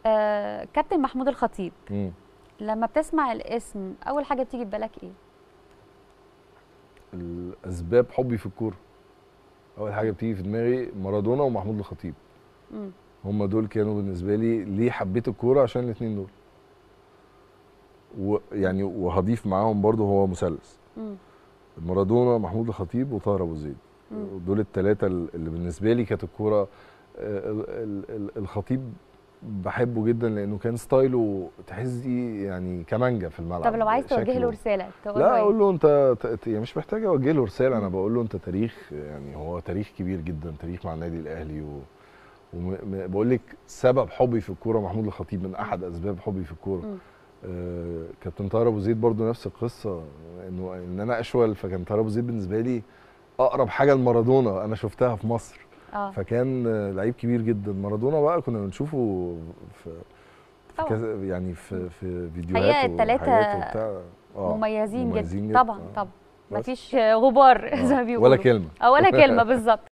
آه كابتن محمود الخطيب مم. لما بتسمع الاسم اول حاجه بتيجي في بالك ايه الاسباب حبي في الكوره اول حاجه بتيجي في دماغي مارادونا ومحمود الخطيب مم. هم دول كانوا بالنسبه لي ليه حبيت الكوره عشان الاثنين دول ويعني وهضيف معاهم برضو هو مثلث مم. مارادونا محمود الخطيب وطاهر ابو زيد مم. دول الثلاثه اللي بالنسبه لي كانت الكوره آه، ال- ال- ال- الخطيب بحبه جدا لانه كان ستايله تحسي يعني كمانجا في الملعب طب لو عايز توجه له شكله. رساله تقول لا له اقول إيه؟ له انت ت- ت- يعني مش محتاج اوجه له رساله انا مم. بقول له انت تاريخ يعني هو تاريخ كبير جدا تاريخ مع النادي الاهلي و وبقول لك سبب حبي في الكوره محمود الخطيب من احد اسباب حبي في الكوره مم. آه كابتن طاهر ابو زيد برضو نفس القصه انه ان انا اشول فكان طاهر ابو زيد بالنسبه لي اقرب حاجه لمارادونا انا شفتها في مصر اه فكان آه، لعيب كبير جدا مارادونا بقى كنا بنشوفه في في طبعاً. كذا يعني في في فيديوهات حقيقة التلاتة وحاجات وبتاع. آه، مميزين, مميزين جدا جدا. طبعا آه. طبعا بس. مفيش غبار آه، زي ما بيقولوا ولا كلمه اه ولا كلمه بالظبط